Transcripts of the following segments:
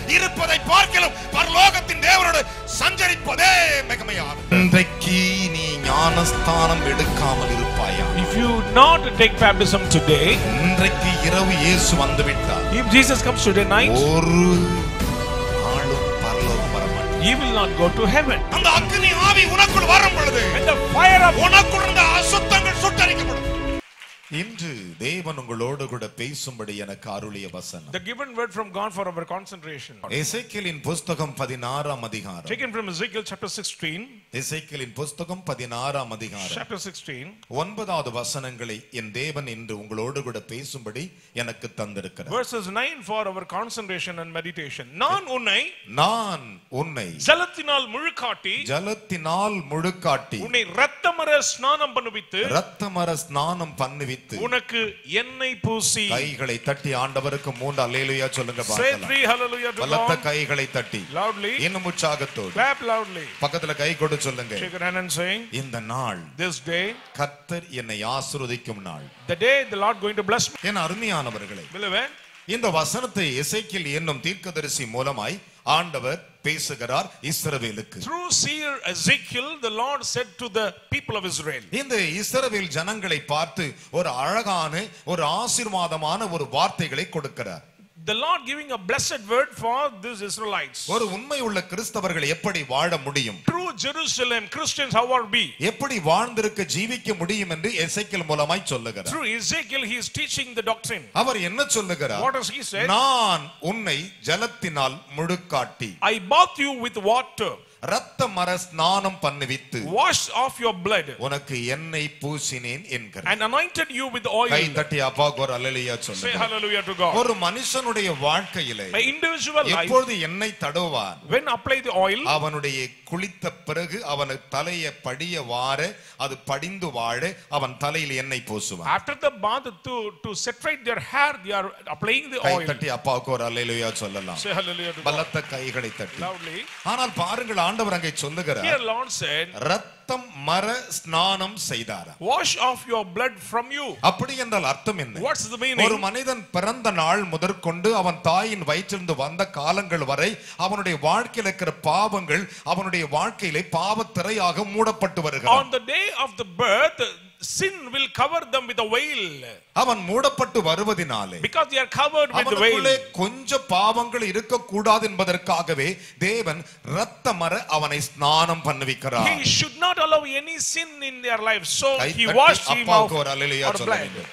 இருப்பதை பார்க்கலும் பரலோகத்தின் தேவனோடு சஞ்சரிப்பதே மிகமையானது இன்றைக்கு நீ ஞானஸ்தானம் எடுக்காமல் இருப்பாயா If you not take baptism today, இன்றைக்கு இரவு இயேசு வந்து விட்டார் if Jesus comes today night, ஒரு நாளும் பரலோகம் வர மாட்டார் you will not go to heaven. அந்த அக்னி ஆவி உனக்குள் வரும் பொழுது When the fire of உனக்குள் இருந்த அசுத்தங்கள் சுட்டரிக்கப்படும் இன்று தேவன் உங்களோடு கூட பேசும்படி எனக்கு அருளிய வசனம் the given word from God for our concentration. எசேக்கியலின் புஸ்தகம் பதினாறாம் அதிகாரம் Taken from Ezekiel chapter 16, எசேக்கியலின் புஸ்தகம் பதினாறாம் அதிகாரம் chapter 16, ஒன்பதாவது வசனங்களை என் தேவன் இன்று உங்களோடு கூட பேசும்படி எனக்கு தந்திருக்கிறார் verses 9 for our concentration and meditation. நான் உன்னை நான் உன்னை ஜலத்தினால் முழுக்காட்டி ஜலத்தினால் முழுக்காட்டி உன்னை ரத்தமர ஸ்நானம் பண்ணுவித்து ரத்தமர ஸ்நானம் பண்ணுவித்து உனக்கு எண்ணெய் பூசி கைகளை தட்டி ஆண்டவருக்கு மூன்று அல்லேலுயா சொல்லுங்க say பார்க்கலாம் three hallelujah to பலத்த God கைகளை தட்டி loudly இன்னும் உற்சாகத்தோடு clap loudly பக்கத்துல கை கொடு சொல்லுங்க shake your hand and saying இந்த நாள் this day கர்த்தர் என்னை ஆசிர்வதிக்கும் நாள் the day the Lord going to bless me என் அருமையானவர்களே beloved இந்த வசனத்தை எசேக்கியேல் என்னும் தீர்க்கதரிசி மூலமாய் ஆண்டவர் பேசுகிறார் இஸ்ரவேலுக்கு through seer Ezekiel the Lord said to the people of Israel இந்த இஸ்ரவேல் ஜனங்களை பார்த்து ஒரு அழகான ஒரு ஆசீர்வாதமான ஒரு வார்த்தைகளை கொடுக்கிறார் the Lord giving a blessed word for these Israelites ஒரு உண்மை உள்ள கிறிஸ்தவர்கள் எப்படி வாழ முடியும் true Jerusalem Christians how are we எப்படி வாழ்ந்திருக்க ஜீவிக்க முடியும் என்று எசேக்கியேல் மூலமாய் சொல்லுகிறார் through Ezekiel he is teaching the doctrine அவர் என்ன சொல்லுகிறார் what does he say நான் உன்னை ஜலத்தினால் முழுக்காட்டி I bathed you with water ரத்த மர ஸ்நானம் பண்ணுவித்து washed off your blood உனக்கு எண்ணெய் பூசினேன் என்கிறார் and anointed you with guy oil தட்டி அப்பாவுக்கு ஒரு அல்லலியா say சொல்லுங்க hallelujah to God ஒரு மனுஷனுடைய வாழ்க்கையிலே my individual life எப்பொழுது எண்ணெய் தடவுவான் when apply the oil அவனுடைய குளித்த பிறகு அவன் தலையை படிய வார அது படிந்து வாழ அவன் தலையில் எண்ணெய் பூசுவான் after the bath to to saturate their hair they are applying the guy oil தட்டி அப்பாவுக்கு ஒரு அல்லேலூயா சொல்லலாம் say hallelujah to God பலத்த கைகளை தட்டி loudly ஆனால் பாருங்கள் ஆண்டவர் அங்கே சொல்லுகிறார் here Lord said ரத்தம் மர ஸ்நானம் செய்தாரா wash off your blood from you அப்படி என்றால் அர்த்தம் என்ன what's the ஒரு meaning மனிதன் பிறந்த நாள் முதற்கொண்டு அவன் தாயின் வயிற்றிலிருந்து வந்த காலங்கள் வரை அவனுடைய வாழ்க்கையில் இருக்கிற பாவங்கள் அவனுடைய வாழ்க்கையிலே பாவத்திரையாக மூடப்பட்டு வருகிறான் on the day of the birth sin will cover them with a veil அவன் மூடப்பட்டு வருவதினாலே because they are covered with the அவனுக்குள்ளே veil கொஞ்ச பாவங்கள் இருக்கக்கூடாது என்பதற்காகவே தேவன் ரத்தமர அவனை ஸ்நானம் பண்ணுவிக்கிறார் he should not allow any sin in their life so guy he தட்டி washed him off அப்பாவுக்கு ஒரு அல்லேலூயா our சொல்ல blood வேண்டும்.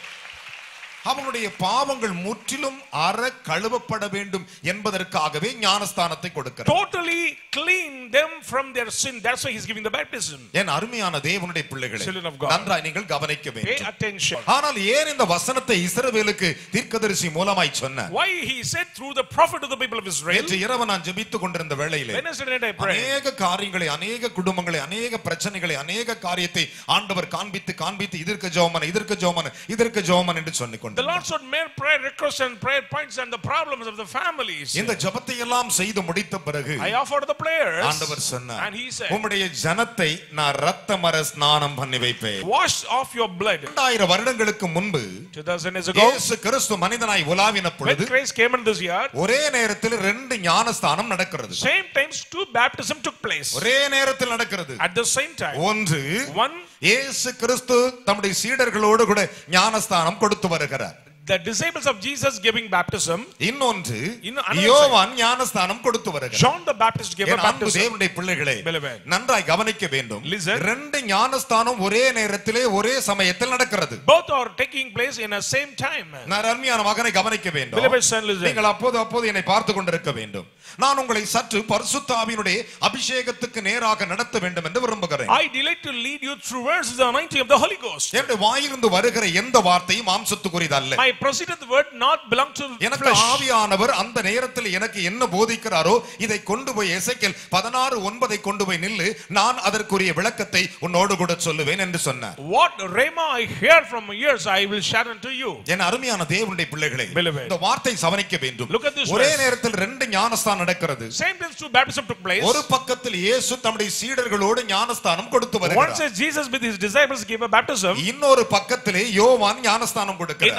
அவனுடைய பாவங்கள் முற்றிலும் அற கழுவப்பட வேண்டும் என்பதற்காகவே ஞானஸ்தானத்தை கொடுக்கிறார் totally clean them from their sin that's why he's giving the baptism என் அருமையான தேவனுடைய பிள்ளைகளை Children of God. நன்றாய் நீங்கள் கவனிக்க pay வேண்டும் attention ஆனால் ஏன் இந்த வசனத்தை இஸ்ரவேலுக்கு தீர்க்கதரிசி மூலமாய் சொன்ன why he said through the prophet to the people of Israel நேற்று இரவு நான் ஜெபித்துக் கொண்டிருந்த வேளையிலே Wednesday night I pray அநேக காரியங்களை அநேக குடும்பங்களை அநேக பிரச்சனைகளை அநேக காரியத்தை ஆண்டவர் காண்பித்து காண்பித்து இதற்கு ஜோமன் இதற்கு ஜோமன் இதற்கு ஜோமன் என்று சொல்லிக் the கொண்டு Lord showed mere prayer requests and prayer points and the problems of the families இந்த ஜெபத்தை எல்லாம் செய்து முடித்த பிறகு I offered the prayers ஆண்டவர் சொன்னார் and he said உம்முடைய ஜனத்தை நான் ரத்த மர ஸ்நானம் பண்ணி வைப்பேன் wash off your blood இரண்டாயிரம் வருடங்களுக்கு முன்பு 2000 years ago இயேசு கிறிஸ்து மனிதனாய் உலாவின when பொழுது Christ came in this year ஒரே நேரத்தில் ரெண்டு ஞானஸ்தானம் நடக்கிறது same times two baptism took place ஒரே நேரத்தில் நடக்கிறது at the same time ஒன்று one இயேசு கிறிஸ்து தம்முடைய சீடர்களோடு கூட ஞானஸ்தானம் கொடுத்து வருகிறார் the disciples of Jesus giving baptism இன்னொன்று இன்னும் another யோவான் ஞானஸ்தானம் கொடுத்து வருகிறார் John the Baptist gave a என் அன்பு baptism தேவனுடைய பிள்ளைகளே Beloved. நன்றாய் கவனிக்க வேண்டும் Listen. ரெண்டு ஞானஸ்தானம் ஒரே நேரத்திலே ஒரே சமயத்தில் நடக்கிறது both are taking place in a same time நான் அருமையான மகனை கவனிக்க வேண்டும் beloved son listen நீங்கள் அப்போது அப்போது என்னை பார்த்து கொண்டிருக்க வேண்டும் நான் உங்களை சற்று பரிசுத்தாவினுடைய அபிஷேகத்துக்கு நேராக நடத்த வேண்டும் என்று விரும்புகிறேன் I delight to lead you towards the anointing of the Holy Ghost என்னுடைய வாயிலிருந்து வருகிற எந்த வார்த்தையும் மாம்சத்துக்குரியதல்ல my proceeded word not belong to எனக்கு flesh ஆவியானவர் அந்த நேரத்தில் எனக்கு என்ன போதிக்கிறாரோ இதை கொண்டு போய் எசைக்கேல் பதினாறு ஒன்பதை கொண்டு போய் நில்லு நான் அதற்குரிய விளக்கத்தை உன்னோடு கூட சொல்லுவேன் என்று சொன்னார் what rhema I hear from ears I will share unto you என் அருமையான தேவனுடைய பிள்ளைகளே Beloved. இந்த வார்த்தை கவனிக்க வேண்டும் Look at this ஒரே verse. நேரத்தில் ரெண்டு ஞானஸ்தானம் நடக்கிறது same times two baptism took place ஒரு பக்கத்தில் இயேசு தம்முடைய சீடர்களோடு ஞானஸ்தானம் கொடுத்து one வருகிறார் says Jesus with his disciples gave a baptism இன்னொரு பக்கத்திலே யோவான் ஞானஸ்தானம் in கொடுக்கிறார் another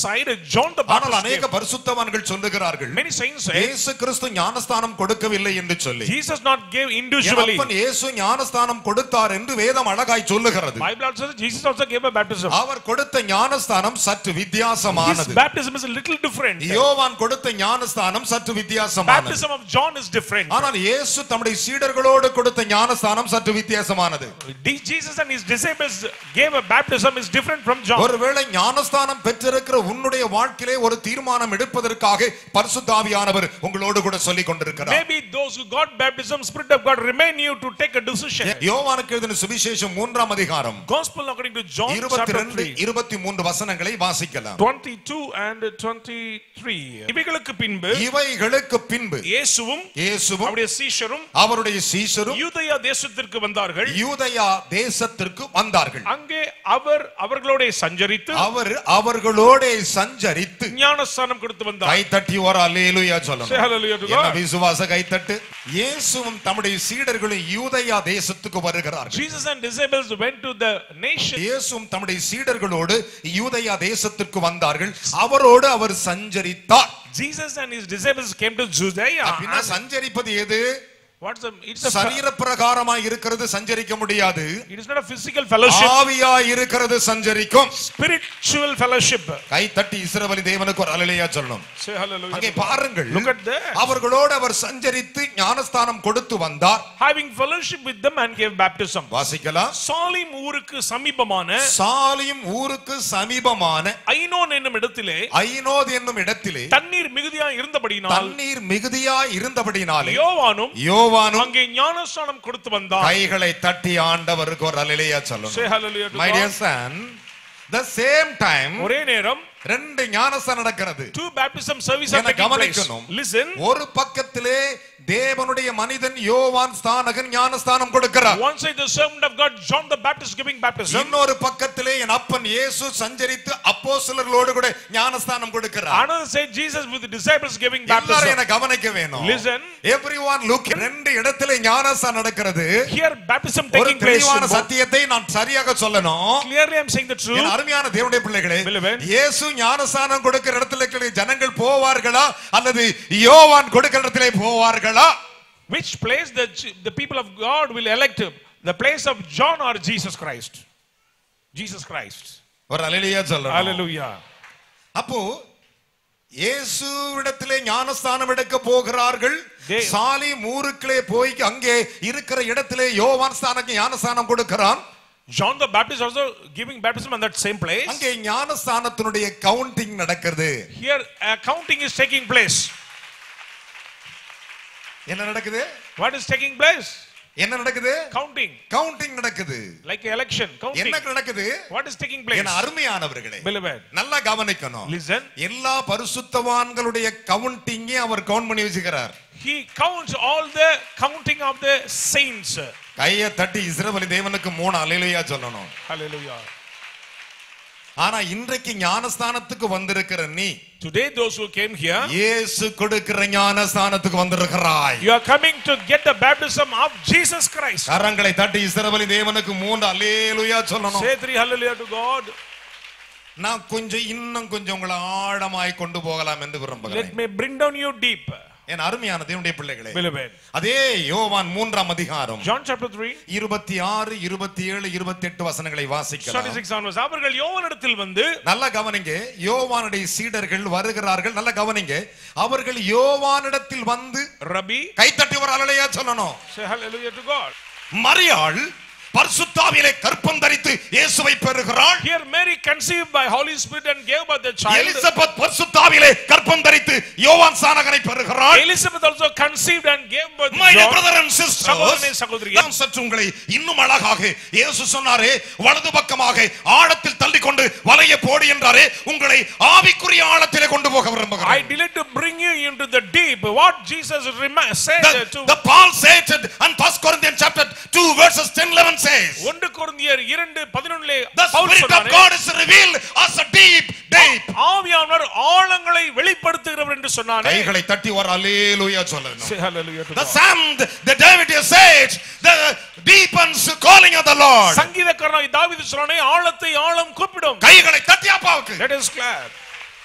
side John the ஆனால் Baptist அநேக gave. பரிசுத்தவான்கள் சொல்லுகிறார்கள் Many saints say இயேசு கிறிஸ்து ஞானஸ்தானம் கொடுக்கவில்லை என்று சொல்லி Jesus not gave N individually. அப்பன் இயேசு ஞானஸ்தானம் கொடுத்தார் என்று வேதம் அழகாய் சொல்லுகிறது Bible also says Jesus also gave a baptism. அவர் கொடுத்த ஞானஸ்தானம் சற்று His வித்தியாசமானது baptism is a little different. யோவான் கொடுத்த ஞானஸ்தானம் சற்று வித்தியாசமானது Baptism of John is different. ஆனால் இயேசு தம்முடைய சீடர்களோடு கொடுத்த ஞானஸ்தானம் சற்று வித்தியாசமானது The- Jesus and his disciples gave a baptism is different from John. ஒருவேளை ஞானஸ்தானம் பெற்றிருக்கிற உன்னுடைய வாழ்க்கையிலே ஒரு தீர்மானம் எடுப்பதற்காக பரிசுத்தாவியானவர் உங்களோடு கூட சொல்லிக் கொண்டிருக்கிறார் Maybe those who got baptism, Spirit of God remain you to take a decision. யோவானுக்கு எழுதின சுவிசேஷம் மூன்றாம் அதிகாரம் Gospel according to John இருபத்தி chapter ரெண்டு 3. இருபத்தி மூன்று வசனங்களை வாசிக்கலாம் 22 and 23 இவைகளுக்கு பின்பு இவைகளுக்கு பின்பு இயேசுவும் இயேசுவும் அவருடைய சீஷரும் அவருடைய சீஷரும் யூதயா தேசத்திற்கு வந்தார்கள் யூதயா தேசத்திற்கு வந்தார்கள் அங்கே அவர் அவர்களோட சஞ்சரித்து அவர் அவர்களோட சஞ்சரித்து ஞானஸ்தானம் கொடுத்து வந்தார் கை தட்டி ஒரு அல்லேலூயா Say சொல்லணும் hallelujah to என்ன God. விசுவாச கைத்தட்டு இயேசுவும் தம்முடைய சீடர்களும் யூதயா தேசத்துக்கு வருகிறார்கள் Jesus and disciples went to the nation. இயேசுவும் தம்முடைய சீடர்களோடு யூதயா தேசத்திற்கு வந்தார்கள் அவரோடு அவர் சஞ்சரித்தார் Jesus and his disciples came to Judea. அப்படின்னா சஞ்சரிப்பது எது What's the? It's a. சரீர பிரகாரமா இருக்கிறது சஞ்சரிக்க முடியாது It is not a physical fellowship. ஆவியா இருக்கிறது சஞ்சரிக்கும் Spiritual fellowship. கை தட்டி இஸ்ரவேலி தேவனுக்கு ஒரு அலலையா சொல்லணும் Say hallelujah. அங்கே பாருங்கள் Look at that. அவர்களோடு அவர் சஞ்சரித்து ஞானஸ்தானம் கொடுத்து வந்தார் Having fellowship with them and gave baptism. வாசிக்கலாம் சாலிம் ஊருக்கு சமீபமான சாலியும் ஊருக்கு சமீபமான ஐனோன் என்னும் இடத்திலே ஐனோத் என்னும் இடத்திலே தண்ணீர் மிகுதியா இருந்தபடியினால் தண்ணீர் மிகுதியா இருந்தபடினாலே யோவானும் யோவானும் அங்கே ஞானஸ்நானம் கொடுத்து வந்தான் கைகளை தட்டி ஆண்டவருக்கு ஒரு அலையிலேயா Say சொல்லணும் hallelujah to my God. Dear son the same time ஒரே நேரம் ரெண்டு ஞானஸ்தானம் நடக்கிறது two baptism service are என்னை taking place. கவனிக்கணும். Listen. ஒரு பக்கத்திலே தேவனுடைய மனிதன் யோவான் ஸ்தானகன் ஞானஸ்தானம் கொடுக்கிறார் One side the servant of God John the Baptist giving baptism. இன்னொரு பக்கத்திலே என் அப்பன் இயேசு சஞ்சரித்து அப்போஸ்தலர்களோடு கூட ஞானஸ்தானம் கொடுக்கிறார் Another side Jesus with the disciples giving எல்லாரும் baptism. என கவனிக்க வேணும் Listen. எவ்ரிஒன் லுக் ரெண்டு இடத்திலே ஞானஸ்தானம் நடக்கிறது Here baptism ஒரு taking place. தெளிவான in both. சத்தியத்தை நான் சரியாக சொல்லணும் Clearly I'm saying the N truth. அருமையான தேவனுடைய பிள்ளைகளே Beloved. இயேசு ஞானஸ்தானம் கொடுக்கிற இடத்துல இருக்கிற ஜனங்கள் போவார்களா அல்லது யோவான் கொடுக்கிற இடத்திலே போவார்களா Which place the, the people of God will elect him? The place of John or Jesus Christ? Jesus Christ. ஒரு அலையிலேயே சொல்லணும் Hallelujah. அப்போ இயேசுவிடத்திலே ஞானஸ்தானம் எடுக்க போகிறார்கள் They- சாலி ஊருக்குள்ளே போய் அங்கே இருக்கிற இடத்திலே யோவான் ஸ்தானக்கு ஞானஸ்தானம் கொடுக்கிறான் John the Baptist also giving baptism on that same place. அங்கே ஞானஸ்தானத்தினுடைய கவுண்டிங் நடக்கிறது Here accounting is taking place. என்ன நடக்குது What is taking place? என்ன நடக்குது Counting. கவுண்டிங் நடக்குது Like election. Counting. என்ன நடக்குது What is taking place? என் அருமையானவர்களே Beloved. நல்லா கவனிக்கணும் Listen. எல்லா பரிசுத்தவான்களுடைய கவுண்டிங்கே அவர் கவுண்ட் பண்ணி வச்சுக்கிறார் He counts all the counting of the saints. கையை தட்டி இஸ்ரவேலி தேவனுக்கு மூணு அலையிலையா சொல்லணும் Hallelujah. ஆனா இன்றைக்கு ஞானஸ்தானத்துக்கு வந்திருக்கிற நீ Today, those who came here, இயேசு கொடுக்கிற ஞானஸ்தானத்துக்கு வந்திருக்கிறாய் you are coming to get the baptism of Jesus Christ. கரங்களை தட்டி இஸ்ரவேலி தேவனுக்கு மூன்று அல்லேலுயா சொல்லணும் Say three hallelujah to God. நான் கொஞ்சம் இன்னும் கொஞ்சம் உங்களை ஆழமாய் கொண்டு போகலாம் என்று Let விரும்புகிறேன் me bring down you deep. என் அருமையான தேவனுடைய பிள்ளைகளே Beloved. அதே யோவான் மூன்றாம் அதிகாரம் John chapter 3, இருபத்தி ஆறு இருபத்தி ஏழு இருபத்தி எட்டு வசனங்களை வாசிக்கலாம் 36 onwards. அவர்கள் யோவனிடத்தில் வந்து நல்ல கவனிங்க யோவானுடைய சீடர்கள் வருகிறார்கள் நல்ல கவனிங்க அவர்கள் யோவானிடத்தில் வந்து Rabbi, கைத்தட்டி ஒரு அலலையா சொல்லணும் say hallelujah to God. மரியாள் பரிசுத்தாவிலே கற்பம் தரித்து இயேசுவை பெறுகிறாள் Here Mary conceived by Holy Spirit and gave birth a child. Elizabeth பரிசுத்தாவிலே கற்பம் தரித்து யோவான் சானகனை பெறுகிறாள் Elizabeth also conceived and gave birth My to dear John. brother and sisters, சகோதரனே, சகோதரியே. நான் சற்று உங்களை இன்னும் அழகாக இயேசு சொன்னாரே வலது பக்கமாக ஆழத்தில் தள்ளிக்கொண்டு வலைய போடு என்றாரே உங்களை ஆவிக்குரிய ஆழத்திலே கொண்டு போக I விரும்புகிறேன் delight to bring you into the deep. What Jesus rema- said The, to the Paul said it and First Corinthians chapter 2 verses 10 11 says ஒன்று கொரிந்தியர் இரண்டு பதினொன்னிலே The பவுல் Spirit of சொன்னாரே, God is revealed as a deep, deep. ஆவியானவர் ஆழங்களை வெளிப்படுத்துகிறவர் என்று சொன்னானே கைகளை தட்டி ஒரு அல்லேலூயா சொல்லணும் Say hallelujah to The God. psalm, the David said, the deepens calling of the Lord. சங்கீதக்காரனாய் தாவீது சொன்னானே ஆழத்தை ஆழம் கூப்பிடும் கைகளை தட்டி அப்பாவுக்கு Let us clap.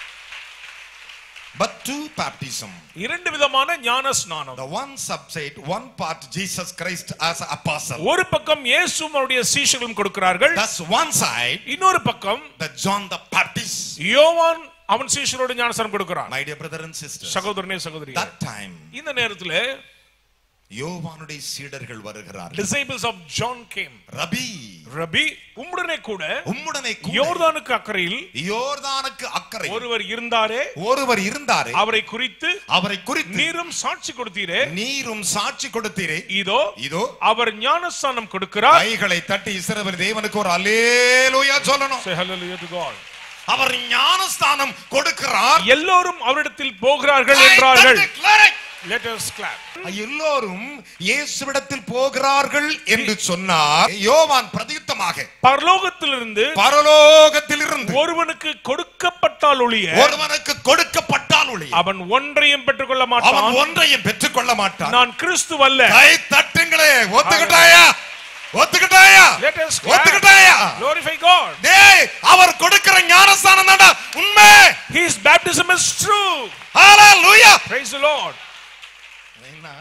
but two baptism. இரண்டு விதமான ஞான ஸ்நானம் The one subject, one part Jesus Christ as an apostle. ஒரு பக்கம் இயேசுவும் அவருடைய சீஷர்களும் கொடுக்கிறார்கள் That's one side. இன்னொரு பக்கம் The John the Baptist. யோவான் அவன் சீஷரோடு ஞானஸ்நானம் கொடுக்கிறான் My dear brother and sister. சகோதரனே சகோதரி That time, இந்த நேரத்துல யோவானுடைய சீடர்கள் வருகிறார்கள் disciples of John came ரபி ரபி உம்முடனே கூட உம்முடனே கூட யோர்தானுக்கு அக்கறையில் யோர்தானுக்கு அக்கறை ஒருவர் இருந்தாரே ஒருவர் இருந்தாரே அவரை குறித்து அவரை குறித்து நீரும் சாட்சி கொடுத்தீரே நீரும் சாட்சி கொடுத்தீரே இதோ இதோ அவர் ஞானஸ்தானம் கொடுக்கிறார் கைகளை தட்டி இஸ்ரவேல் தேவனுக்கு ஒரு அல்லேலூயா சொல்லணும் Say hallelujah to God. அவர் ஞானஸ்தானம் கொடுக்கிறார் எல்லோரும் அவரிடத்தில் போகிறார்கள் கை என்றார்கள் தட்டி cleric. Let us clap. எல்லோரும் இயேசுவிடத்தில் போகிறார்கள் என்று சொன்னார் யோவான் பிரதியுத்தமாக பரலோகத்திலிருந்து பரலோகத்திலிருந்து ஒருவனுக்கு கொடுக்கப்பட்டால் ஒழிய ஒருவனுக்கு கொடுக்கப்பட்டால் ஒழிய அவன் ஒன்றையும் பெற்றுக்கொள்ள அவன் மாட்டான் ஒன்றையும் பெற்றுக்கொள்ள மாட்டான் நான் கிறிஸ்துவல்ல கை தட்டுங்களே ஒத்துக்கிட்டாயா ஒத்துக்கிட்டாயா Let us clap. ஒத்துக்கிட்டாயா Glorify God. டேய் அவர் கொடுக்கிற ஞானஸ்தானம் தான்டா உண்மை His baptism is true. Hallelujah Praise the Lord. என்ன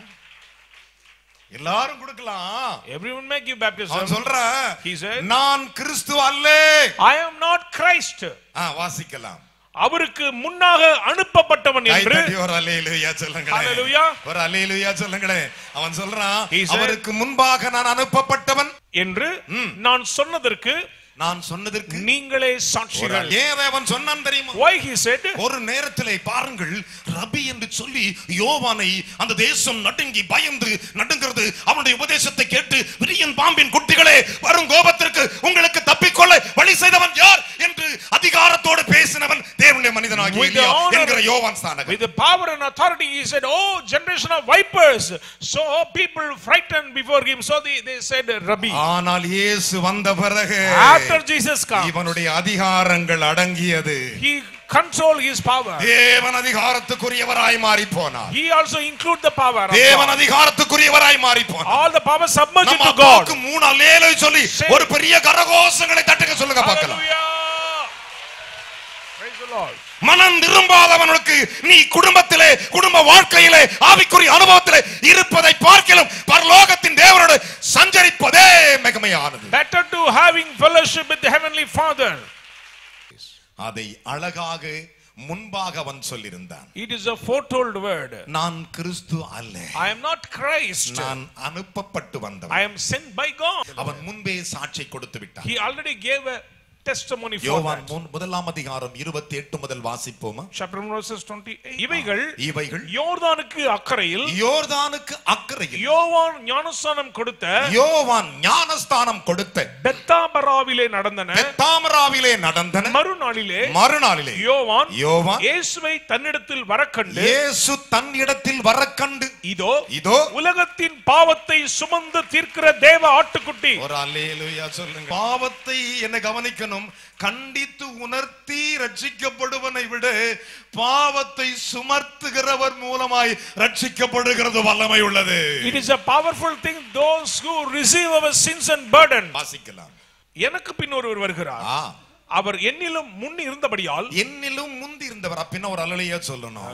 எல்லாரும் கொடுக்கலாம் Everyone may give அவன் baptism. சொல்றான் He said, நான் கிறிஸ்து அல்ல I am not Christ. ஆ, வாசிக்கலாம் அவருக்கு முன்னாக அனுப்பப்பட்டவன் கை என்று தட்டி ஒரு அல்லேலூயா சொல்லுங்களேன் Hallelujah. ஒரு அல்லேலூயா சொல்லுங்களேன் அவன் சொல்றான் He said- அவருக்கு முன்பாக நான் அனுப்பப்பட்டவன் என்று நான் சொன்னதற்கு நான் சொன்னதற்கு நீங்களே சாட்சிகள் ஏன் அவன் சொன்னான் தெரியுமா Why he said, ஒரு நேரத்திலே பாருங்கள் ரபி என்று சொல்லி யோவானை அந்த தேசம் நடுங்கி பயந்து நடுங்கிறது அவனுடைய உபதேசத்தை கேட்டு விரியன் பாம்பின் குட்டிகளே வரும் கோபத்திற்கு உங்களுக்கு தப்பிக்கொள்ள வழி செய்தவன் யார் என்று அதிகாரத்தோடு பேசினவன் தேவனுடைய மனிதனாகிய With the எலியா honor- என்கிற யோவான் ஸ்தானகன் with the power and authority, he said, Oh, generation of vipers. So people frightened before him. So they, they said, Rabbi. ஆனால் இயேசு வந்த பிறகு After Jesus comes, இவனுடைய அதிகாரங்கள் அடங்கியது he control his power. தேவன் அதிகாரத்துக்குரியவராய் மாறி போனார் He also include the power of தேவன் God. அதிகாரத்துக்குரியவராய் மாறி போனார் All the power submerged நம்ம to அப்பாவுக்கு God. மூணு அல்லேலூயா சொல்லி Say- ஒரு பெரிய கரகோஷங்களை தட்டுங்க சொல்லுங்க பார்க்கலாம் Hallelujah. Praise the Lord. மனம் திரும்பாதவனுக்கு நீ குடும்பத்திலே குடும்ப வாழ்க்கையிலே ஆவிக்குரிய அனுபவத்திலே இருப்பதை பார்க்கலாம் பரலோகத்தின் தேவனோடு சஞ்சரிப்பதே மிகமையானது Better to having fellowship with the Heavenly Father. அதை அழகாக முன்பாக அவன் சொல்லியிருந்தான் It is a foretold word. நான் கிறிஸ்து அல்ல I am not Christ. நான் அனுப்பப்பட்டு I வந்தவன் am sent by God. அவன் முன்பே சாட்சி கொடுத்து விட்டான் He already gave a testimony for யோவான் that. மூன்- முதலாம் அதிகாரம் இருபத்தி எட்டு முதல் வாசிப்போமா Chapter 1 verses 28. இவைகள் இவைகள் யோர்தானுக்கு அக்கறையில் யோர்தானுக்கு அக்கறையில் யோவான் ஞானஸ்நானம் கொடுத்த யோவான் ஞானஸ்தானம் கொடுத்த பெத்தாபராவிலே நடந்தன பெத்தாமராவிலே நடந்தன மறுநாளிலே மறுநாளிலே யோவான் யோவான் இயேசுவை தன்னிடத்தில் வரக்கண்டு இயேசு தன் இடத்தில் வர கண்டு இதோ இதோ உலகத்தின் பாவத்தை சுமந்து தீர்க்கிற தேவ ஆட்டுக்குட்டி ஒரு அல்லேலூயா சொல்லுங்க பாவத்தை என்ன கவனிக்கணும் கண்டித்து உணர்த்தி ரட்சிக்கப்படுவனை விட பாவத்தை சுமர்த்துகிறவர் மூலமாய் ரட்சிக்கப்படுகிறது வல்லமை உள்ளது It is a powerful thing those who receive our sins and burden. வாசிக்கலாம் எனக்கு பின் ஒருவர் வருகிறார் ஆ அவர் என்னிலும் முன் இருந்தபடியால் என்னிலும் முந்தி இருந்தவர் அப்படின்னா ஒரு அல்லலையா சொல்லணும்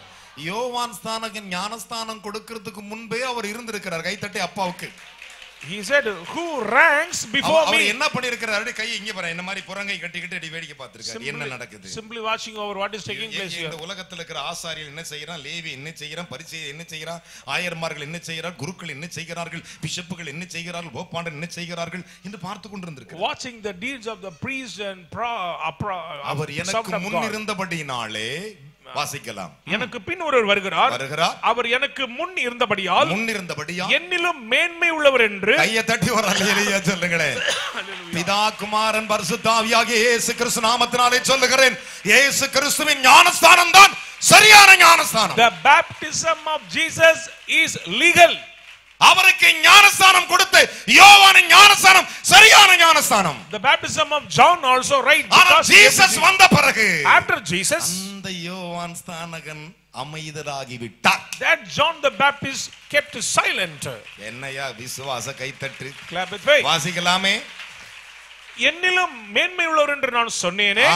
யோவான் ஸ்தானகன் ஞானஸ்தானம் கொடுக்கிறதுக்கு முன்பே அவர் இருந்திருக்கிறார் கைத்தட்டி அப்பாவுக்கு he said who ranks before our our me என்ன பண்ணிருக்கிறாரு கை இங்க பாரு என்ன மாதிரி புறங்கை கட்டிக்கிட்டு இப்படி வேடிக்கை பார்த்திருக்காரு என்ன simply, நடக்குது simply watching over what is taking A- place A- here இந்த உலகத்துல இருக்கிற ஆசாரியர் என்ன செய்யறான் லேவி என்ன செய்யறான் பரிசை என்ன செய்யறான் ஆயர்மார்கள் என்ன செய்யறார் குருக்கள் என்ன செய்கிறார்கள் பிஷப்புகள் என்ன செய்கிறார்கள் போப்பாண்டர் என்ன செய்கிறார்கள் என்று பார்த்து கொண்டிருந்திருக்கிறார் watching the deeds of the priest and pro, uh, pro, uh, our servant எனக்கு of முன் God. இருந்தபடினாலே வாசிக்கலாம் எனக்கு பின் ஒருவர் வருகிறார் வருகிறார் அவர் எனக்கு முன் இருந்தபடியால் முன் இருந்தபடியா என்னிலும் மேன்மை உள்ளவர் என்று கையை தட்டி ஒரு அல்லேலூயா சொல்லுங்களேன் பிதா குமாரன் பரிசுத்தாவியாகிய இயேசு கிறிஸ்து நாமத்தினாலே சொல்லுகிறேன் இயேசு கிறிஸ்துவின் ஞானஸ்தானம் தான் சரியான ஞானஸ்தானம் the baptism of Jesus is legal அவருக்கு ஞானஸ்தானம் கொடுத்து யோவானின் ஞானஸ்தானம் சரியான ஞானஸ்தானம் the baptism of John also right ஆனா because ஜீசஸ் வந்த பிறகு after Jesus அந்த யோவான் ஸ்தானகன் அமைதலாகி விட்டார் that John the Baptist kept silent என்னையா விசுவாச கைத்தட்டு clap with faith வாசிக்கலாமே என்னிலும் மேன்மை உள்ளவர் என்று நான் சொன்னேனே ஆ.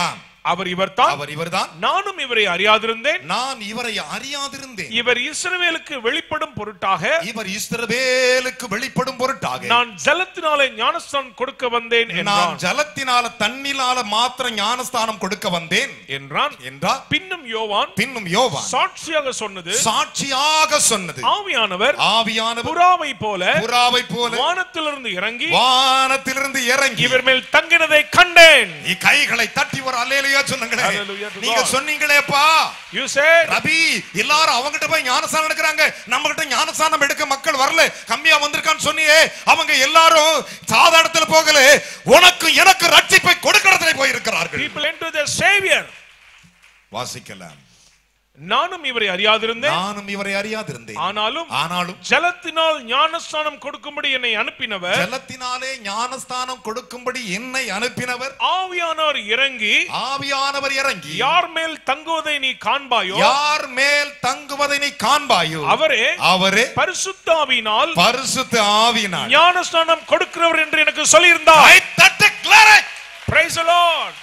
அவர் இவர்தான் அவர் இவர்தான் நானும் இவரை அறியாதிருந்தேன் நான் இவரை அறியாதிருந்தேன் இவர் இஸ்ரவேலுக்கு வெளிப்படும் பொருட்டாக இவர் இஸ்ரவேலுக்கு வெளிப்படும் பொருட்டாக நான் ஜலத்தினாலே ஞானஸ்தானம் கொடுக்க வந்தேன் நான் என்றான் ஜலத்தினால தண்ணினால மாத்திர ஞானஸ்தானம் கொடுக்க வந்தேன் என்றான் என்றார் பின்னும் யோவான் பின்னும் யோவான் சாட்சியாக சொன்னது சாட்சியாக சொன்னது ஆவியானவர் ஆவியானவர் புறாவை போல புறாவை போல வானத்திலிருந்து இறங்கி வானத்திலிருந்து இறங்கி இவர் மேல் தங்கினதை கண்டேன் இ- கைகளை தட்டி ஒரு அல்லேலுயா சொன்னங்களே Hallelujah to நீங்க God. சொன்னீங்களேப்பா You said ரபி எல்லாரும் அவங்கிட்ட போய் ஞானஸ்தானம் எடுக்கிறாங்க நம்ம கிட்ட ஞானஸ்தானம் எடுக்க மக்கள் வரல கம்மியா வந்திருக்கான்னு சொன்னியே அவங்க எல்லாரும் சாதாரணத்துல போகல உனக்கு எனக்கு ரட்சிப்பை கொடுக்கறதுல போய் இருக்கிறார்கள் people enter the savior வாசிக்கலாம் நானும் இவரை அறியாதிருந்தேன் நானும் இவரை அறியாதிருந்தேன் ஆனாலும் ஆனாலும் ஜலத்தினால் ஞானஸ்தானம் கொடுக்கும்படி என்னை அனுப்பினவர் ஜலத்தினாலே ஞானஸ்தானம் கொடுக்கும்படி என்னை அனுப்பினவர் ஆவியானவர் இறங்கி ஆவியானவர் இறங்கி யார் மேல் தங்குவதை நீ காண்பாயோ யார் மேல் தங்குவதை நீ காண்பாயோ அவரே அவரே பரிசுத்தாவினால் பரிசுத்த ஆவியினார் ஞானஸ்தானம் கொடுக்கிறவர் என்று எனக்கு சொல்லியிருந்தார் கை தட்டு declare it. Praise the Lord.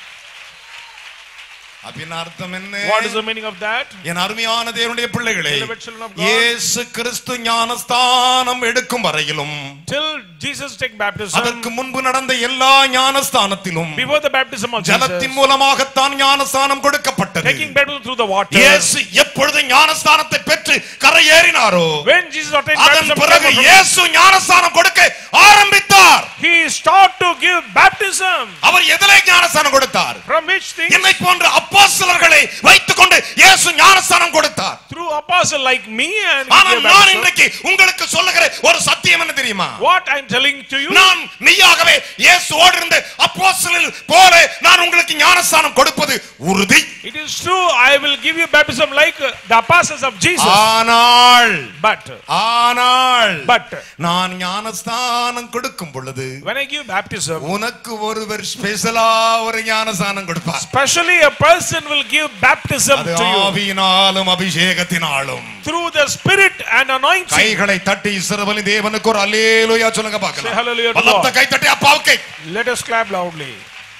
அப்படின்னு அர்த்தம் என்ன What is the meaning of that? என் அருமையான தேவனுடைய பிள்ளைகளே Beloved children of God. இயேசு கிறிஸ்து ஞானஸ்தானம் எடுக்கும் வரையிலும் Till Jesus take baptism, அதற்கு முன்பு நடந்த எல்லா ஞானஸ்தானத்திலும் before the baptism of ஜலத்தின் Jesus, மூலமாகத்தான் ஞானஸ்தானம் கொடுக்கப்பட்டது taking baptism through the water, இயேசு எப்பொழுது ஞானஸ்தானத்தை பெற்று கரையேறினாரோ when Jesus attained அதன் baptism, பிறகு from- இயேசு ஞானஸ்தானம் கொடுக்க ஆரம்பித்தார் he started to give baptism. அவர் எதிலே ஞானஸ்தானம் கொடுத்தார் From which thing? என்னை போன்ற அப்போஸ்தலர்களை வைத்துக் கொண்டு இயேசு ஞானஸ்தானம் கொடுத்தார் Through apostle like me and he ஆனால் gave நான் baptism. இன்றைக்கு உங்களுக்கு சொல்லுகிற ஒரு சத்தியம் என்ன தெரியுமா What I'm telling to you, நான் மெய்யாகவே இயேசுவோடு இருந்த அப்போஸ்தலர்கள் போல நான் உங்களுக்கு ஞானஸ்தானம் கொடுப்பது உறுதி it is true, I will give you baptism like uh, the apostles of Jesus. ஆனால் But, ஆனால் but, நான் ஞானஸ்தானம் கொடுக்கும் பொழுது when I give baptism, உனக்கு ஒருவர் ஸ்பெஷலா ஒரு ஞானஸ்தானம் கொடுப்பார் especially a person will give baptism அது to you ஆவியினாலும் அபிஷேகத்தினாலும் through the spirit and anointing. கைகளை தட்டி இஸ்ரவேலின் தேவனுக்கு ஒரு அல்லேலூயா சொல்லுங்க Say பார்க்கலாம் hallelujah to பலத்த God. கை தட்டி அப்பாவுக்கு Let us clap loudly.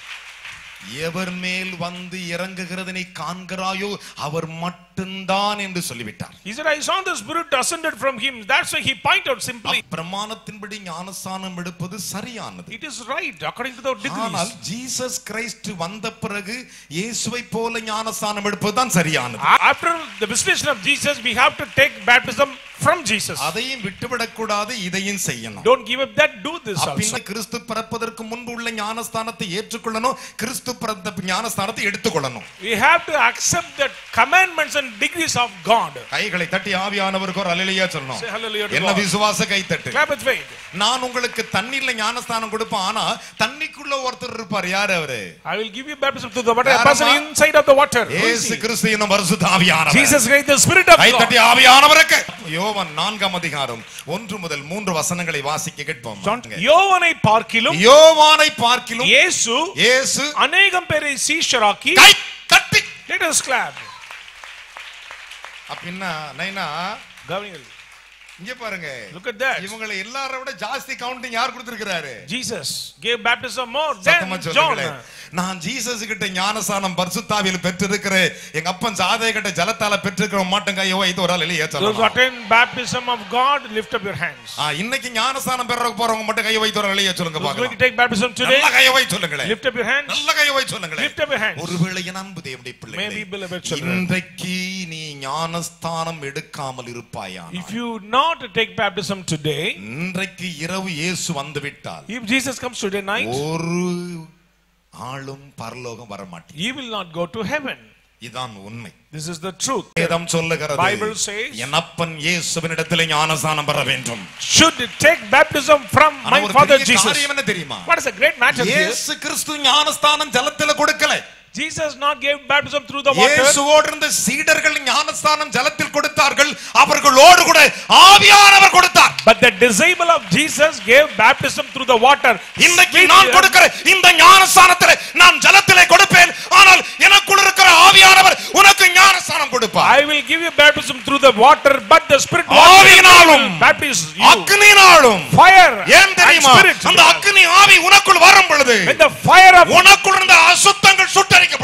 எவர் மேல் வந்து இறங்குகிறது நீ காண்கிறாயோ அவர் மட்டும்தான் என்று சொல்லிவிட்டார் He said, I saw the spirit ascended from him. That's why he pointed out simply. பிரமாணத்தின்படி ஞானஸ்தானம் எடுப்பது சரியானது It is right according to the ஆனால் degrees. ஜீசஸ் கிரைஸ்ட் வந்த பிறகு இயேசுவை போல ஞானஸ்தானம் எடுப்பதுதான் சரியானது After the visitation of Jesus, we have to take baptism from Jesus. அதையும் விட்டுவிடக் கூடாது இதையும் செய்யணும் Don't give up that, do this பின்ன also. கிறிஸ்து பிறப்பதற்கு முன்பு உள்ள ஞானஸ்தானத்தை ஏற்றுக்கொள்ளணும் கிறிஸ்து பிறந்த ஞானஸ்தானத்தை எடுத்துக்கொள்ளணும் We have to accept the commandments and degrees of God. கைகளை தட்டி ஆவியானவருக்கு ஒரு அலையிலையா சொல்லணும் Say hallelujah to என்ன God. விசுவாச கை தட்டு Clap with faith. நான் உங்களுக்கு தண்ணீர்ல ஞானஸ்தானம் கொடுப்பேன் ஆனா தண்ணிக்குள்ள ஒருத்தர் இருப்பார் யாரு அவரு I will give you baptism through the water. A யாரம்மா? person inside of the water. Who is Yesu he? கிறிஸ்து என்னும் பரிசுத்த ஆவியானவர் Jesus Christ, the Spirit of guy God. தட்டி ஆவியானவருக்கு யோவான் நான்காம் அதிகாரம் ஒன்று முதல் மூன்று வசனங்களை வாசிக்க கேட்போம் John, யோவானை பார்க்கிலும் யோவானை பார்க்கிலும் இயேசு இயேசு அநேகம் பேரை சீஷராக்கி கை தட்டி let us clap அப்படின்னா நைனா கவனிங்கள் இங்க பாருங்க look at that இவங்களை எல்லாரை விட ஜாஸ்தி கவுண்டிங் யார் கொடுத்திருக்கிறாரு Jesus gave baptism more சத்தமா than John சொல்லுங்களேன். நான் ஜீசஸ் கிட்ட ஞானசானம் பரிசுத்தாவியில் பெற்றிருக்கிறேன் எங்க அப்பன் சாதை கிட்ட ஜலத்தால பெற்றிருக்கிற மாட்டம் கையோ வைத்து ஒரு ஆள் இல்லையே those who சொல்லலாம் attend baptism of God lift up your hands ஆ, இன்னைக்கு ஞானஸ்தானம் பெறறதுக்கு போறவங்க மட்டும் கையை வைத்து ஒரு இல்லையே சொல்லுங்க those going to பார்க்கலாம் take baptism today நல்ல கையை வை சொல்லுங்களேன் lift up your hands நல்ல கையை வை சொல்லுங்களேன் lift up your hands ஒருவேளை என் அன்பு தேவனுடைய Maybe பிள்ளைகளே beloved children. இன்றைக்கு நீ ஞானஸ்தானம் எடுக்காமல் இருப்பாயா if you not take baptism today இன்றைக்கு இரவு இயேசு வந்து விட்டால் if Jesus comes today night ஒரு ஆளும் பரலோகம் வர மாட்டேன் he will not go to heaven இதான் உண்மை this is the truth வேதம் சொல்லுகிறது Bible says- என் அப்பன் இயேசுவினிடத்திலே ஞானஸ்தானம் பெற வேண்டும் should take baptism from ஆனா my ஒரு father பெரிய Jesus காரியம் என்ன தெரியுமா what is a great matter here இயேசு கிறிஸ்து ஞானஸ்தானம் ஜலத்தில கொடுக்கல Jesus not gave baptism through the water இயேசுவோடு இருந்த சீடர்கள் ஞானஸ்தானம் ஜலத்தில் கொடுத்தார்கள் அவர்களோடு கூட ஆவியானவர் கொடுத்தார் but the disciple of Jesus gave baptism through the water இன்னைக்கு நான் கொடுக்கிற இந்த ஞானஸ்தானத்திலே நான் ஜலத்திலே கொடுப்பேன் ஆனால் எனக்குள் இருக்கிற ஆவியானவர் உனக்கு ஞானஸ்தானம் கொடுப்பார் I will give you baptism through the water but the spirit ஆவியினாலும் will baptize you அக்னினாலும் fire ஏன் and தெரியுமா spirit அந்த அக்னி ஆவி உனக்குள் வரும் பொழுது when the fire of உனக்குள் இருந்த அசுத்தங்கள் சுட்டரிக்கப்படும்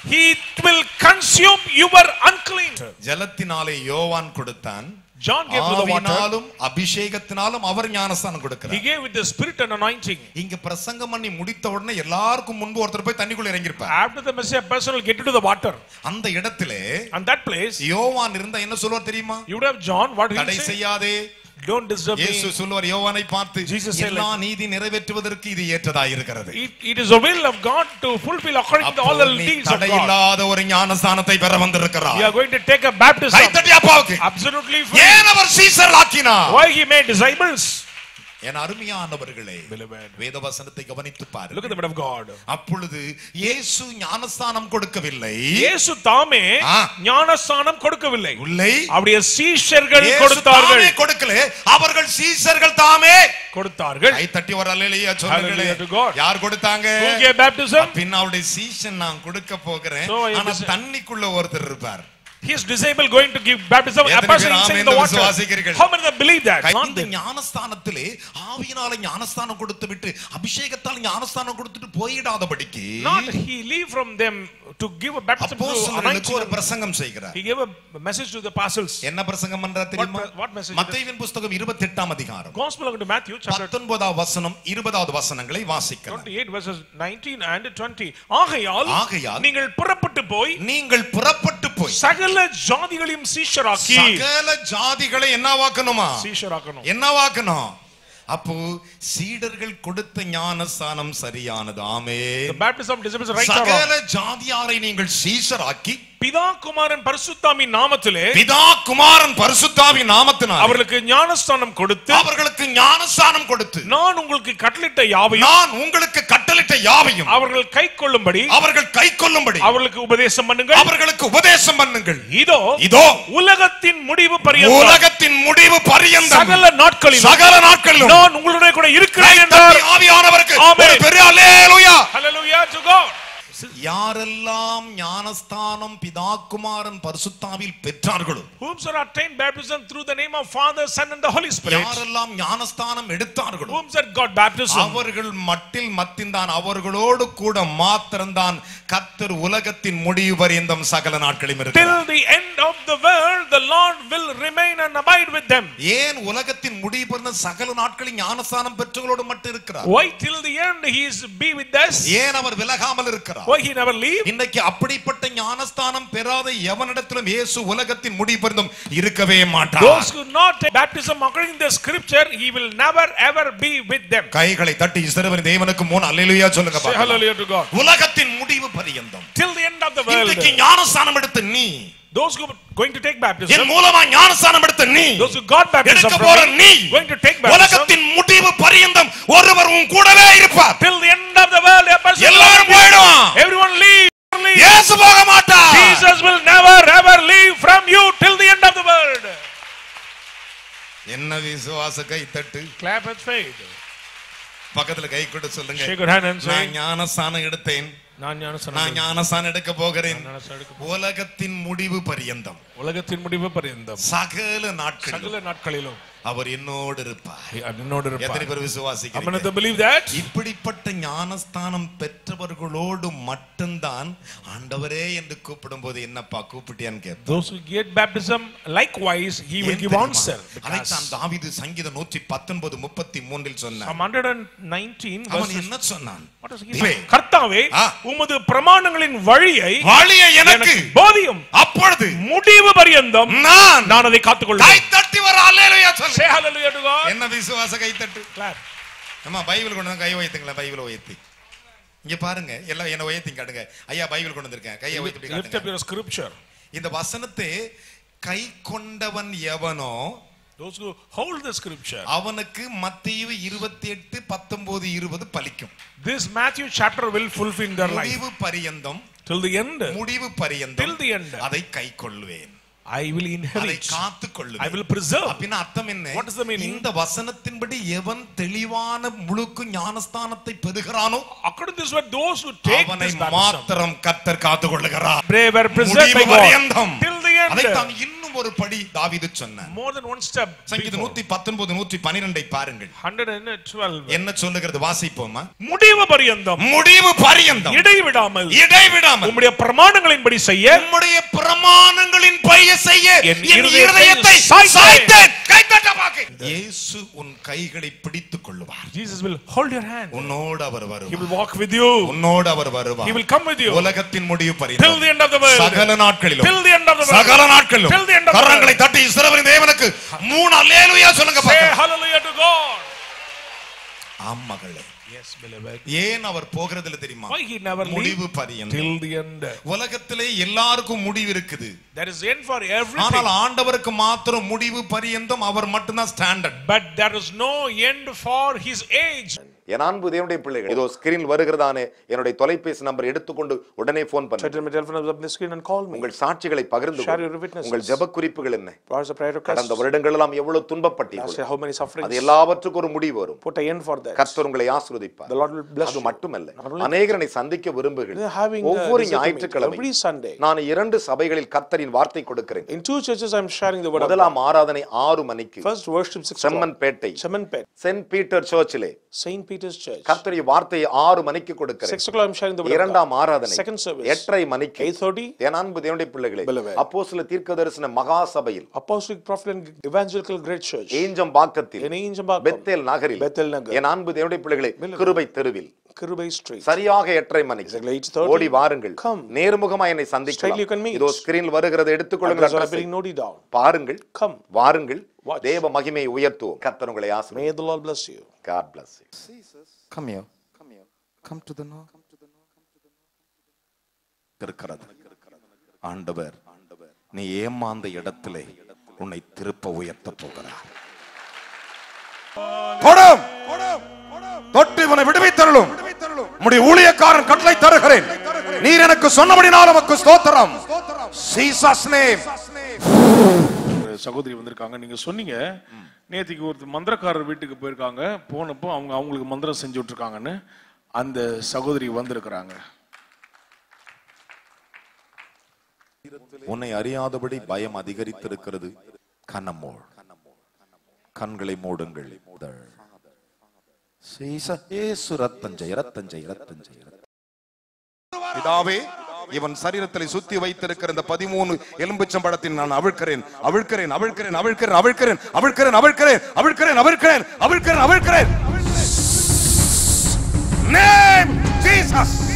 He will consume your unclean. ஜலத்தினாலே யோவான் கொடுத்தான் John gave to the water. ஆவியினாலும் அபிஷேகத்தினாலும் அவர் ஞானஸ்தானம் He கொடுக்கிறார் gave with the spirit and anointing. இங்க பிரசங்கம் பண்ணி முடித்த உடனே எல்லாருக்கும் முன்பு ஒருத்தர் போய் தண்ணிக்குள்ள இறங்கியிருப்பார் After the Messiah, a person will get into the water. அந்த இடத்திலே And that place, யோவான் இருந்தா என்ன சொல்லுவார் தெரியுமா you would have John, what he தடை say? செய்யாதே Don't disturb இயேசு me. சொல்லுவார் யோவானை பார்த்து Jesus said எல்லா நீதி நிறைவேற்றுவதற்கு இது ஏற்றதாய் இருக்கிறது It, it is the will of God to fulfill according to all the அப்போ நீ deeds of God. தடையில்லாத ஒரு ஞானஸ்தானத்தை பெற வந்திருக்கிறார் We are going to take a baptism. கைத்தட்டி அப்பாவுக்கு Absolutely free. ஏன் அவர் சீசர் ஆக்கினார் Why he made disciples? என் அருமையானவர்களே Beloved. வேத வசனத்தை கவனித்து Look பாருங்கள் at the word of God. அப்பொழுது இயேசு ஞானஸ்தானம் கொடுக்கவில்லை இயேசு தாமே ஆ. ஞானஸ்தானம் கொடுக்கவில்லை இல்லை அவருடைய சீஷர்கள் இயேசு கொடுத்தார்கள் தாமே கொடுக்கல அவர்கள் சீசர்கள் தாமே கொடுத்தார்கள் கை தட்டி ஒரு அல்லேலூயா சொல்லுங்களே Hallelujah to God. யார் கொடுத்தாங்க Who gave baptism? பின் அவருடைய சீசன் நான் கொடுக்க போகிறேன் So, I ஆனா understand. தண்ணிக்குள்ள ஒருத்தர் இருப்பார் He is disabled going to give baptism. A எத்தனை person பேர் inside ஆமென் the என்று water. விசுவாசிக்கிறீர்கள்? How many of them believe that? Guy- Not இந்த them. ஞானஸ்தானத்திலே ஆவியினால ஞானஸ்தானம் கொடுத்து விட்டு அபிஷேகத்தால் ஞானஸ்தானம் கொடுத்துட்டு போயிடாதபடிக்கு Not he leave from them to give a baptism to அப்போஸ்தலர்களுக்கு ஒரு anointing. பிரசங்கம் செய்கிறார் He gave a message to the apostles. என்ன பிரசங்கம் பண்றா தெரியுமா What- what message? மத்தேயுவின் புஸ்தகம் 28ஆம் அதிகாரம் Gospel according to Matthew chapter 19வது வசனம் 20வது வசனங்களை வாசிக்கலாம் 28 verses 19 and 20. ஆகையால் ஆகையால் நீங்கள் புறப்பட்டு போய் நீங்கள் புறப்பட்டு போய் சகல ஜாதிகளையும் சீஷராக்கி சகல ஜாதிகளை என்னவாக்கணுமா சீஷராக்கணும் என்னவாக்கணும் அப்போ சீடர்கள் கொடுத்த ஞானஸ்தானம் சரியானது ஆமே The baptism of disciples right or wrong? சகல ஜாதியாரை நீங்கள் சீசராக்கி பிதா குமாரன் பரிசுத்தாமின் நாமத்திலே பிதா குமாரன் பரிசுத்தாவின் நாமத்தினால் அவர்களுக்கு ஞானஸ்தானம் கொடுத்து அவர்களுக்கு ஞானஸ்தானம் கொடுத்து நான் உங்களுக்கு கட்டளிட்ட யாவையும் நான் உங்களுக்கு கட்டளிட்ட யாவையும் அவர்கள் கை கொள்ளும்படி அவர்கள் கை கொள்ளும்படி அவர்களுக்கு உபதேசம் பண்ணுங்கள் அவர்களுக்கு உபதேசம் பண்ணுங்கள் இதோ இதோ உலகத்தின் முடிவு பரியந்தம் உலகத்தின் முடிவு பரியந்தம் சகல நாட்களில் சகல நாட்களிலும் நான் உங்களுடைய கூட இருக்கிறேன் கை என்றார் தட்டி ஆவியானவருக்கு ஆமென். ஒரு பெரிய அல்லேலூயா Hallelujah to God. யாரெல்லாம் ஞானஸ்தானம் பிதாக்குமாரன் பரிசுத்தாவில் பெற்றார்களோ Whom shall obtain baptism through the name of Father, Son, and the Holy Spirit? யாரெல்லாம் ஞானஸ்தானம் எடுத்தார்களோ Whom shall got baptism? அவர்கள் மட்டில் மத்திந்தான் அவர்களோடு கூட மாத்திரம்தான் கத்தர் உலகத்தின் முடிவு பரியந்தம் சகல நாட்களும் இருக்கிறார் Till the end of the world, the Lord will remain and abide with them. ஏன் உலகத்தின் முடிவு பரியந்தம் சகல நாட்களில் ஞானஸ்தானம் பெற்றவர்களோடு மட்டும் இருக்கிறார் Why till the end he is be with us? ஏன் அவர் விலகாமல் இருக்கிறார் Why he never leave? இன்னைக்கு அப்படிப்பட்ட ஞானஸ்தானம் பெறாத எவனிடத்திலும் இயேசு உலகத்தின் முடிவு பரியந்தம் இருக்கவே மாட்டார் Those who not take baptism according to the scripture, he will never ever be with them. கைகளை தட்டி சிறுவன் தேவனுக்கு முன் அல்லேலூயா சொல்லுங்க Say பார்க்கலாம். hallelujah to God. உலகத்தின் முடிவு பரியந்தம் Till the end of the world, இன்றைக்கு ஞானஸ்தானம் எடுத்த நீ those who are going to take N baptism, மூலமா ஞானஸ்தானம் எடுத்த நீ those who got baptism எடுக்க from போற me, நீ going to take baptism, உலகத்தின் முடிவு பரியந்தம் ஒருவர் உன் கூடவே இருப்பார் till the end of the world, a person எல்லாரும் will leave. போயிடுவான் everyone leave. leave. இயேசு போக மாட்டார் Jesus will never ever leave from you till the end of the world. என்ன விசுவாச கை தட்டு Clap with faith. பக்கத்துல கை கொடு சொல்லுங்க Shake your hand and say, நான் ஞானஸ்தானம் எடுத்தேன் நான் ஞானஸ்தானம் நான் ஞானஸ்தானம் எடுக்க போகிறேன் ஞானஸ்தானம் எடுக்க உலகத்தின் முடிவு பரியந்தம் உலகத்தின் முடிவு பரியந்தம் சகல நாட்கள் சகல நாட்களிலும் அவர் என்னோடு இருப்பார் என்னோடு எத்தனை இருப்பார் பேர் I'm விசுவாசிக்கிறீங்க going to believe that. இப்படிப்பட்ட ஞானஸ்தானம் பெற்றவர்களோடு மட்டும்தான் ஆண்டவரே என்று கூப்பிடும் போது என்னப்பா கூப்பிட்டியான்னு கேட்பேன் Those who get baptism, likewise, he will ஏன் give தெரியுமா? answer. அதைத்தான் Because தாவீது சங்கீதம் நூற்றி பத்தொன்பது முப்பத்தி மூன்றில் சொன்னான் Psalm 119 அவன் verses என்ன சொன்னான் What does he Deve, say? கர்த்தாவே ஆ. உமது பிரமாணங்களின் வழியை வழியை எனக்கு எனக்கு போதியும் அப்பொழுது முடிவு பரியந்தம் நான் நான் அதை காத்துக்கொள்வேன் கை தட்டி வர அல்லேலூயா சொல்லு Say hallelujah to God. என்ன விசுவாச கை தட்டு Clap. அம்மா பைபிள் கொண்டு வந்து கை வைத்துங்களா பைபிளை உயர்த்தி இங்க பாருங்க எல்லாம் என்ன உயர்த்தி காட்டுங்க ஐயா பைபிள் கொண்டு வந்திருக்கேன் கையை உயர்த்தி இப்படி Lift up காட்டுங்க your scripture. இந்த வசனத்தை கை கொண்டவன் எவனோ Those who hold the scripture. அவனுக்கு மத்திய இருபத்தி எட்டு பத்தொன்பது இருபது பலிக்கும் This Matthew chapter will fulfill their life முடிவு பரியந்தம் till the end. முடிவு Till பரியந்தம் the end. அதை கை கொள்வேன் I will அதை inherit. காத்து I கொள்வேன் will preserve. அப்படின்னா அர்த்தம் என்ன What is the meaning? இந்த வசனத்தின்படி எவன் தெளிவான முழுக்கு ஞானஸ்தானத்தை பெறுகிறானோ According to this word, those who take அவனை this baptism, மாத்திரம் கத்தர் காத்து கொள்ளுகிறார் they were preserved by முடிவு God பரியந்தம் till the end. அதைத்தான் இன்னும் ஒரு படி தாவீது சொன்னார் More than one step. சங்கீதம் before. நூத்தி பத்தொன்பது நூற்றி பனிரெண்டை பாருங்கள் 112. என்ன சொல்லுகிறது வாசிப்போமா முடிவு பரியந்தம் முடிவு பரியந்தம் இடைவிடாமல் இடைவிடாமல் உம்முடைய பிரமாணங்களின்படி செய்ய உம்முடைய பிரமாணங்களின் பைய செய்ய என் என் இருதயத்தை இருதயத்தை சாய்த்தேன். சாய்த்தேன் கைத்தட்ட பாக்கு இயேசு உன் கைகளை பிடித்துக் கொள்ளுவார் Jesus will hold your hand. உன்னோடு அவர் He வருவார் will walk with you. உன்னோடு அவர் He வருவார் will come with you உலகத்தின் முடிவு till the பரியந்தம் end of the world. சகல நாட்களிலும் Till the end of the world. சகல நாட்களிலும் Till the end of the கரங்களை world. தட்டி இஸ்ரவேலின் தேவனுக்கு மூணு அல்லேலூயா சொல்லுங்க Say பார்க்கலாம். hallelujah to God. ஆம் மகளே Yes, beloved. ஏன் அவர் போகிறதுல தெரியுமா Why he never முடிவு leave பரியந்தம் till the end. உலகத்திலே எல்லாருக்கும் முடிவு இருக்குது There is end for ஆனால் everything. ஆண்டவருக்கு மாத்திரம் முடிவு பரியந்தம் அவர் மட்டும்தான் standard But there is no end for his age. என் அன்பு தேவனுடைய பிள்ளைகள் இதோ ஸ்கிரீன் வருகிறதானே என்னுடைய தொலைபேசி நம்பர் எடுத்துக்கொண்டு உடனே போன் Try பண்ணுங்க to my telephone is up on the screen and call me. உங்கள் சாட்சிகளை பகிர்ந்து Share கொள்ளுங்கள். your witnesses. உங்கள் ஜெப குறிப்புகள் என்ன What is the prayer request? கடந்த வருடங்கள் எல்லாம் எவ்வளவு Last துன்பப்பட்டீர்கள் year, how many அது sufferings? எல்லாவற்றுக்கும் ஒரு முடிவு வரும் Put an end for that. கர்த்தர் உங்களை ஆசீர்வதிப்பார் The Lord will bless அது you. மட்டுமல்ல Not only- அநேகரை சந்திக்க விரும்புகிறேன் They're having uh, ஒவ்வொரு visit to me ஞாயிற்றுக்கிழமை every Sunday. நான் இரண்டு சபைகளில் கர்த்தரின் வார்த்தை கொடுக்கிறேன் In two churches, I'm sharing the word of God. முதலாம் ஆராதனை ஆறு மணிக்கு First worship six o'clock. Semmanpettai Semenpet, Saint Peter சர்ச்சிலே Saint Peter's Church. கர்த்தருடைய வார்த்தையை ஆறு மணிக்கு கொடுக்கிறேன் Six o'clock, I'm sharing the word of இரண்டாம் God. ஆராதனை Second service. எட்டரை மணிக்கு Eight thirty. என் அன்பு தேவனுடைய பிள்ளைகளே Beloved. அப்போ சில தீர்க்க தரிசன மகா சபையில் Apostolic Prophet and Evangelical Great Church. ஏஞ்சம் பாக்கத்தில் In Ancient பெத்தேல் நகரில் Bethel Nagar. என் அன்பு தேவனுடைய பிள்ளைகளே கிருபை தெருவில் Kirubai Street. சரியாக எட்டரை மணிக்கு Exactly 8:30. ஓடி வாருங்கள் Come. நேர்முகமா என்னை Straightly you can சந்திக்கலாம் meet. இதோ ஸ்கிரீனில் வருகிறது எடுத்துக்கொள்ளுங்கள் Address are address-ஐ. being noted down. பாருங்கள் Come. வாருங்கள் Watch. தேவ மகிமையை உயர்த்துவோம் கர்த்தர் உங்களை ஆசீர்வதிப்பார். May the Lord bless you. God bless you. Come here. Come to the north. இருக்கிறது ஆண்டவர் நீ ஏமாந்த இடத்திலே உன்னை திருப்ப உயர்த்த போகிறார் தொடும் தொட்டு இவனை விடுவித்தருளும் உம்முடைய ஊழியக்காரன் கட்டளை தருகிறேன் நீர் எனக்கு சொன்னபடினால் உமக்கு ஸ்தோத்திரம் ஜீசஸ் நேம் ஒரு சகோதரி வந்திருக்காங்க நீங்க சொன்னீங்க நேத்திக்கு ஒரு மந்திரக்காரர் வீட்டுக்கு போயிருக்காங்க போனப்போ அவங்க அவங்களுக்கு மந்திரம் செஞ்சு விட்டுருக்காங்கன்னு அந்த சகோதரி வந்திருக்கிறாங்க உன்னை அறியாதபடி பயம் அதிகரித்திருக்கிறது கண்ணமோள் கண்களை மூடுங்கள் சீச- இயேசு ரத்தஞ்செய் ரத்தஞ்செய் ரத்தஞ்செய் ரத்தஞ்செய். பிதாவே இவன் சரீரத்தில் சுத்தி வைத்திருக்கிற இந்த பதிமூணு எலும்புச்சம்பழத்தின் நான் அவிழ்க்கிறேன் அவிழ்க்கிறேன் அவிழ்க்கிறேன் அவிழ்க்கிறேன் அவிழ்க்கிறேன் அவிழ்க்கிறேன் அவிழ்க்கிறேன் அவிழ்க்கிறேன் அவிழ்க்கிறேன் அவிழ்க்கிறேன் அவிழ்க்கிறேன் Name Jesus